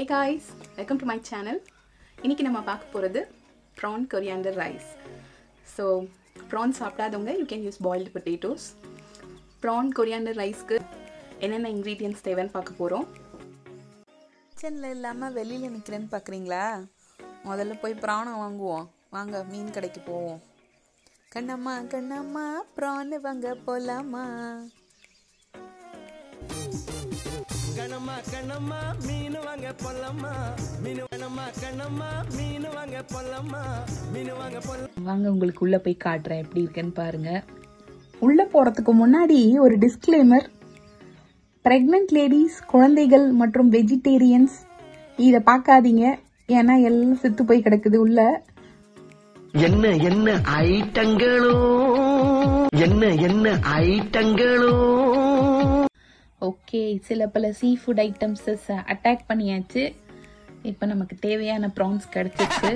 hey guys welcome to my channel இன்றைக்கி நம்ம பார்க்க போகிறது prawn coriander rice so prawn சாப்பிடாதவங்க you can use boiled potatoes prawn coriander ரைஸ்க்கு என்னென்ன இன்க்ரீடியன்ஸ் தேவைன்னு பார்க்க போகிறோம் கிச்சனில் இல்லாமல் வெளியில் நிற்கிறேன்னு பார்க்குறீங்களா முதல்ல போய் ப்ரானை வாங்குவோம் வாங்க மீன் கடைக்கு போவோம் கண்ணம்மா கண்ணம்மா ப்ரான் வாங்க போலாமா கணமா கணமா மீன் வாங்க போலாமா மீன் கணமா கணமா மீன் வாங்க போலாமா மீன் வாங்க போலாம் வாங்க உங்களுக்கு உள்ளே போய் காட்டுறேன் எப்படி இருக்குன்னு பாருங்க உள்ளே போகிறதுக்கு முன்னாடி ஒரு டிஸ்க்ளைமர் ப்ரெக்னென்ட் லேடிஸ் குழந்தைகள் மற்றும் வெஜிடேரியன்ஸ் இதை பார்க்காதீங்க ஏன்னா எல்லாம் செத்து போய் கிடக்குது உள்ள என்ன என்ன ஐட்டங்களோ என்ன என்ன ஐட்டங்களோ ஓகே சில பல சீ ஃபுட் ஐட்டம்ஸஸ் அட்டாக் பண்ணியாச்சு இப்போ நமக்கு தேவையான ப்ரான்ஸ் கிடைச்சிச்சு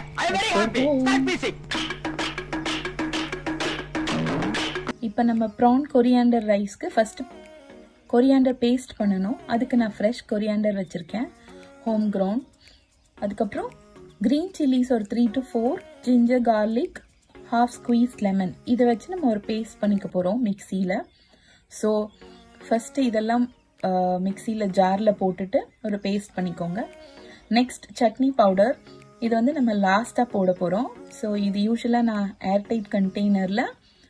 இப்போ நம்ம ப்ரான் கொரியாண்டர் ரைஸ்க்கு ஃபர்ஸ்ட் கொரியாண்டர் பேஸ்ட் பண்ணணும் அதுக்கு நான் ஃப்ரெஷ் கொரியாண்டர் வச்சுருக்கேன் ஹோம் க்ரௌண்ட் அதுக்கப்புறம் க்ரீன் சில்லிஸ் ஒரு three to four ginger garlic half squeeze lemon இதை வச்சு நம்ம ஒரு பேஸ்ட் பண்ணிக்க போகிறோம் மிக்சியில் ஸோ ஃபஸ்ட்டு இதெல்லாம் மிக்சியில் ஜாரில் போட்டுட்டு ஒரு பேஸ்ட் பண்ணிக்கோங்க நெக்ஸ்ட் சட்னி பவுடர் இது வந்து நம்ம லாஸ்ட்டாக போட போகிறோம் ஸோ இது யூஸ்வலாக நான் ஏர்டைட் கண்டெய்னரில்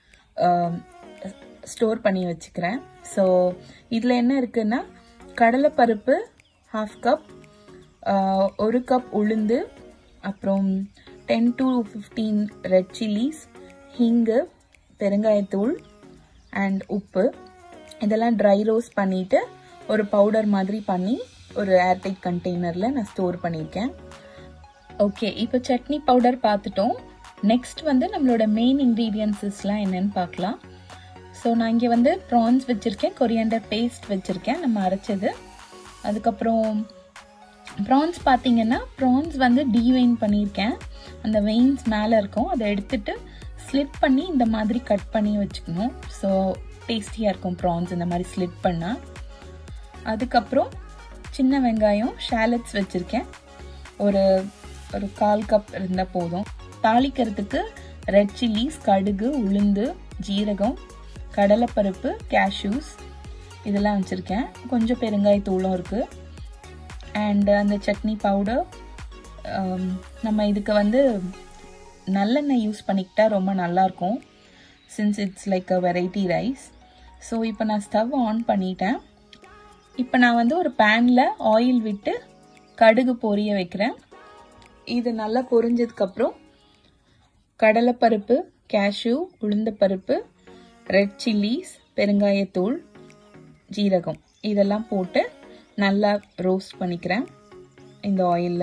ஸ்டோர் பண்ணி வச்சுக்கிறேன் ஸோ இதில் என்ன இருக்குன்னா கடலைப்பருப்பு ஹாஃப் கப் ஒரு கப் உளுந்து அப்புறம் ten to fifteen red chillies ஹிங்கு பெருங்காயத்தூள் அண்ட் உப்பு இதெல்லாம் ட்ரை ரோஸ்ட் பண்ணிவிட்டு ஒரு பவுடர் மாதிரி பண்ணி ஒரு ஏர்டைட் கண்டெய்னரில் நான் ஸ்டோர் பண்ணியிருக்கேன் ஓகே இப்போ சட்னி பவுடர் பார்த்துட்டோம் நெக்ஸ்ட் வந்து நம்மளோட மெயின் இன்க்ரீடியன்ஸஸ்லாம் என்னன்னு பார்க்கலாம் ஸோ நான் இங்கே வந்து ப்ரான்ஸ் வச்சுருக்கேன் கொரியாண்டர் பேஸ்ட் வச்சுருக்கேன் நம்ம அரைச்சது அதுக்கப்புறம் ப்ரான்ஸ் பார்த்தீங்கன்னா ப்ரான்ஸ் வந்து டீவெயின் பண்ணியிருக்கேன் அந்த வெயின்ஸ் மேலே இருக்கும் அதை எடுத்துட்டு ஸ்லிட் பண்ணி இந்த மாதிரி கட் பண்ணி வச்சுக்கணும் ஸோ டேஸ்டியாக இருக்கும் ப்ரான்ஸ் இந்த மாதிரி ஸ்லிட் பண்ணால் அதுக்கப்புறம் சின்ன வெங்காயம் ஷேலட்ஸ் வச்சுருக்கேன் ஒரு ஒரு கால் கப் இருந்தால் போதும் தாளிக்கிறதுக்கு ரெட் சில்லிஸ் கடுகு உளுந்து ஜீரகம் கடலைப்பருப்பு கேஷ்யூஸ் இதெல்லாம் வச்சுருக்கேன் கொஞ்சம் பெருங்காயத்தூளும் இருக்குது அண்ட் அந்த சட்னி பவுடர் நம்ம இதுக்கு வந்து நல்லெண்ணெய் யூஸ் பண்ணிக்கிட்டா ரொம்ப நல்லாயிருக்கும் since it's like a variety rice so இப்போ நான் ஸ்டவ் ஆன் பண்ணிட்டேன் இப்போ நான் வந்து ஒரு பேனில் ஆயில் விட்டு கடுகு பொரிய வைக்கிறேன் இது நல்லா பொரிஞ்சதுக்கப்புறம் கடலைப்பருப்பு கேஷ்யூ உளுந்தப்பருப்பு ரெட் சில்லிஸ் பெருங்காயத்தூள் ஜீரகம் இதெல்லாம் போட்டு நல்லா ரோஸ்ட் பண்ணிக்கிறேன் இந்த ஆயிலில்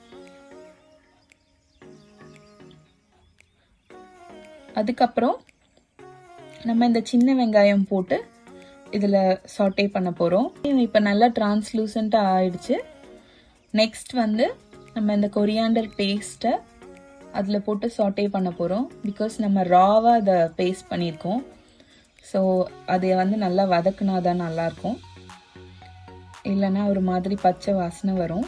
அதுக்கப்புறம் நம்ம இந்த சின்ன வெங்காயம் போட்டு இதில் சாட்டே பண்ண போகிறோம் இப்போ நல்லா டிரான்ஸ்லூசண்ட்டாக ஆயிடுச்சு நெக்ஸ்ட் வந்து நம்ம இந்த கொரியாண்டர் பேஸ்ட்டை அதில் போட்டு சாட்டே பண்ண போகிறோம் பிகாஸ் நம்ம ராவாக அதை பேஸ்ட் பண்ணியிருக்கோம் ஸோ அதை வந்து நல்லா வதக்குனா தான் நல்லாயிருக்கும் இல்லைன்னா ஒரு மாதிரி பச்சை வாசனை வரும்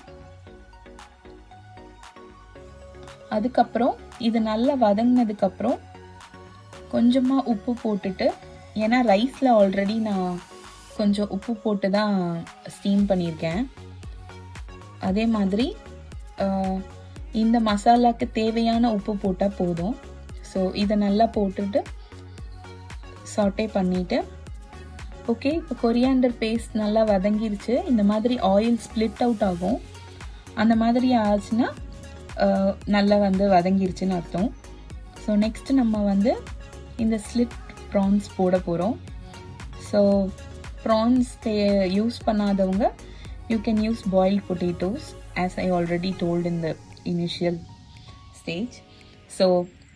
அதுக்கப்புறம் இது நல்லா வதங்கினதுக்கப்புறம் கொஞ்சமாக உப்பு போட்டுட்டு ஏன்னா ரைஸில் ஆல்ரெடி நான் கொஞ்சம் உப்பு போட்டு தான் ஸ்டீம் பண்ணியிருக்கேன் அதே மாதிரி இந்த மசாலாக்கு தேவையான உப்பு போட்டால் போதும் ஸோ இதை நல்லா போட்டுட்டு சாட்டே பண்ணிவிட்டு ஓகே இப்போ கொரியாண்டர் பேஸ்ட் நல்லா வதங்கிருச்சு இந்த மாதிரி ஆயில் ஸ்ப்ளிட் அவுட் ஆகும் அந்த மாதிரி ஆச்சுன்னா நல்லா வந்து வதங்கிருச்சுன்னு அர்த்தம் ஸோ நெக்ஸ்ட் நம்ம வந்து இந்த ஸ்லிட் ப்ரான்ஸ் போட போகிறோம் ஸோ ப்ரான்ஸ் யூஸ் பண்ணாதவங்க you can use boiled potatoes as I already told in the initial stage so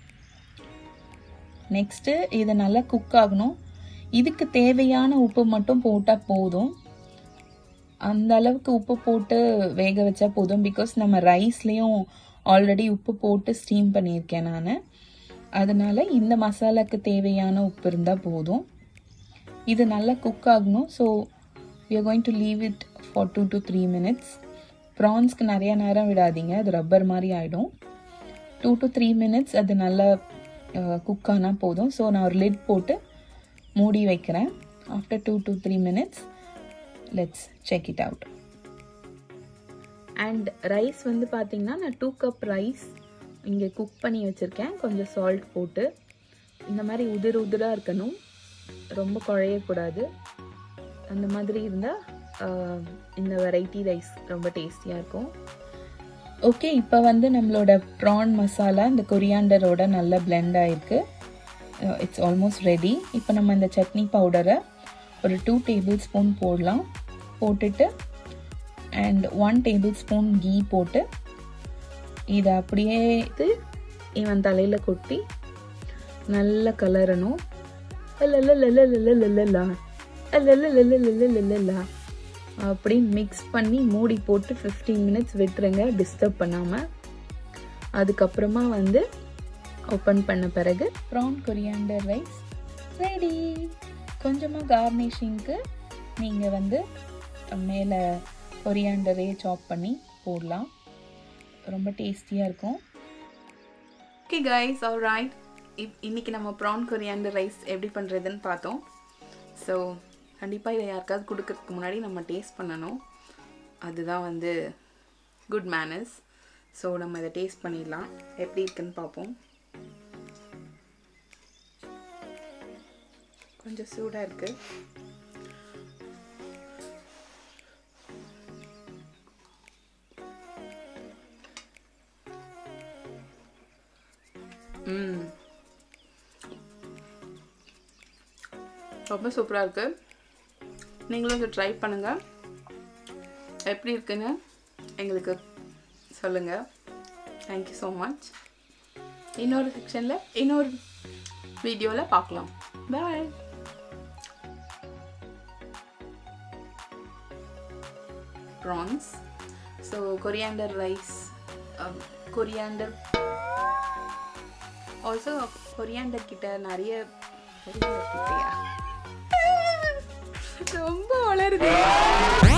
next இது நல்லா குக் ஆகணும் இதுக்கு தேவையான உப்பு மட்டும் போட்டால் போதும் அந்த அளவுக்கு உப்பு போட்டு வேக வச்சா போதும் பிகாஸ் நம்ம ரைஸ்லேயும் ஆல்ரெடி உப்பு போட்டு ஸ்டீம் பண்ணியிருக்கேன் நான் அதனால இந்த மசாலாக்கு தேவையான உப்பு இருந்தால் போதும் இது நல்லா குக் ஆகணும் so we are going to leave it for 2 to 3 minutes ப்ரான்ஸ்க்கு நிறைய நேரம் விடாதீங்க அது ரப்பர் மாதிரி ஆகிடும் டூ டு த்ரீ மினிட்ஸ் அது நல்லா குக் ஆனால் போதும் ஸோ நான் ஒரு லிட் போட்டு மூடி வைக்கிறேன் after two to three minutes let's check it out and rice வந்து பார்த்தீங்கன்னா நான் டூ கப் ரைஸ் இங்கே குக் பண்ணி வச்சுருக்கேன் கொஞ்சம் சால்ட் போட்டு இந்த மாதிரி உதிர் உதிராக இருக்கணும் ரொம்ப குழையக்கூடாது அந்த மாதிரி இருந்தால் இந்த வெரைட்டி ரைஸ் ரொம்ப டேஸ்டியாக இருக்கும் ஓகே இப்போ வந்து நம்மளோட ப்ரான் மசாலா இந்த கொரியாண்டரோட நல்லா பிளெண்ட் ஆகிருக்கு இட்ஸ் ஆல்மோஸ்ட் ரெடி இப்போ நம்ம இந்த சட்னி பவுடரை ஒரு டூ டேபிள் ஸ்பூன் போடலாம் போட்டுட்டு and one tablespoon ghee போட்டு இதை அப்படியே இது இவன் தலையில் கொட்டி நல்லா கலரணும் அப்படி மிக்ஸ் பண்ணி மூடி போட்டு ஃபிஃப்டீன் மினிட்ஸ் விட்டுருங்க டிஸ்டர்ப் பண்ணாமல் அதுக்கப்புறமா வந்து ஓப்பன் பண்ண பிறகு ப்ரான் கொரியாண்டர் ரைஸ் ரெடி கொஞ்சமாக கார்னிஷிங்க்கு நீங்கள் வந்து மேலே கொரியாண்டரே சாப் பண்ணி போடலாம் ரொம்ப டேஸ்டியாக இருக்கும் ஓகே கைஸ் ஆல் ரைட் இப் இன்னைக்கு நம்ம ப்ரான் கொரியாண்டர் ரைஸ் எப்படி பண்ணுறதுன்னு பார்த்தோம் ஸோ கண்டிப்பாக இதை யாருக்காவது கொடுக்கறதுக்கு முன்னாடி நம்ம டேஸ்ட் பண்ணணும் அதுதான் வந்து குட் மேனர்ஸ் ஸோ நம்ம இதை டேஸ்ட் பண்ணிடலாம் எப்படி இருக்குன்னு பார்ப்போம் கொஞ்சம் சூடாக இருக்குது ம் ரொம்ப சூப்பராக இருக்குது நீங்களும் இதை ட்ரை பண்ணுங்கள் எப்படி இருக்குன்னு எங்களுக்கு சொல்லுங்கள் தேங்க்யூ ஸோ மச் இன்னொரு செக்ஷனில் இன்னொரு வீடியோவில் பார்க்கலாம் bye prawns so coriander rice coriander also coriander கிட்ட நிறைய கொரியாண்டர் கிட்டயா ரொம்ப வளருது